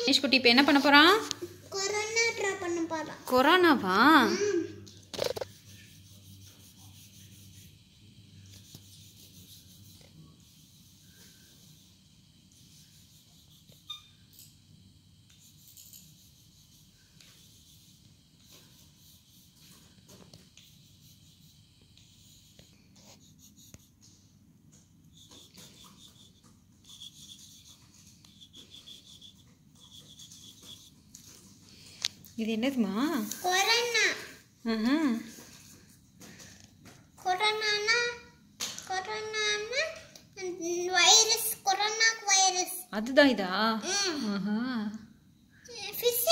கணேஷ் குட்டி இப்போ என்ன பண்ண போகிறான் கொரோனா ட்ரா பண்ண போறோம் கொரோனாவா இது என்னதுமா கொரோனா ஆஹா கொரோனானா கொரோனானா வைரஸ் கொரோனா வைரஸ் அதுதான் இதா ம் ஆஹா fish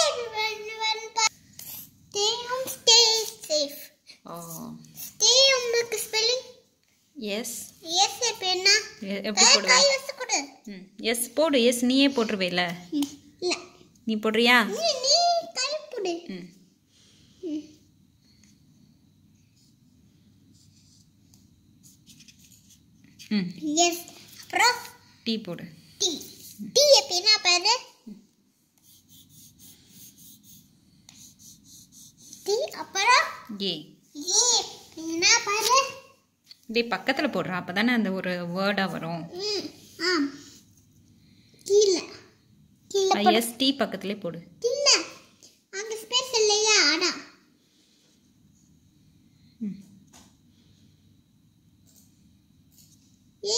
stay home stay safe ஓ ஸ்டே உங்களுக்கு ஸ்பெல்லிங் எஸ் எஸ் எப்ப என்ன எப்படி கை போடுவேன் வச்சு கொடு ம் எஸ் போடு எஸ் நீயே போட்டுருவேல இல்ல நீ போடுறியா நீ நீ கை போடு ம் ம் எஸ் அப்புறம் டீ போடு டி டி எப்ப என்ன பாரு டி அப்புறம் ஏ ஏ என்ன பாரு டேய் பக்கத்தில் போடுறா அப்போ தானே அந்த ஒரு வேர்டாக வரும் ம் ஆம் கீழே கீழே போடு. எஸ் டீ பக்கத்துலேயே போடு கீழே அங்க ஸ்பேஸ் இல்லையா அடா ம். ஏ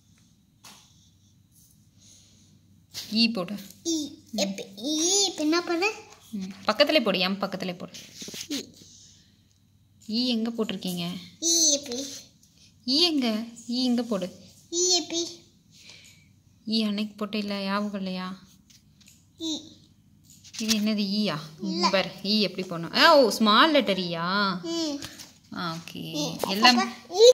ஈ போடு இ எப்ப இ இப்ப என்ன பாரு ம் பக்கத்துலேயே போடு எம் பக்கத்துலேயே போடு இ ஈ எங்கே போட்டிருக்கீங்க இ எப்பி ஈ எங்கே ஈ எங்கே போடு இ எப்பி ஈ அன்னைக்கு போட்டு இல்லை ஞாபகம் இல்லையா இ இது என்னது ஈயா பார் ஈ எப்படி போடணும் ஆ ஓ ஸ்மால் லெட்டர் ஈயா ம் ஆ ஓகே எல்லாம் இ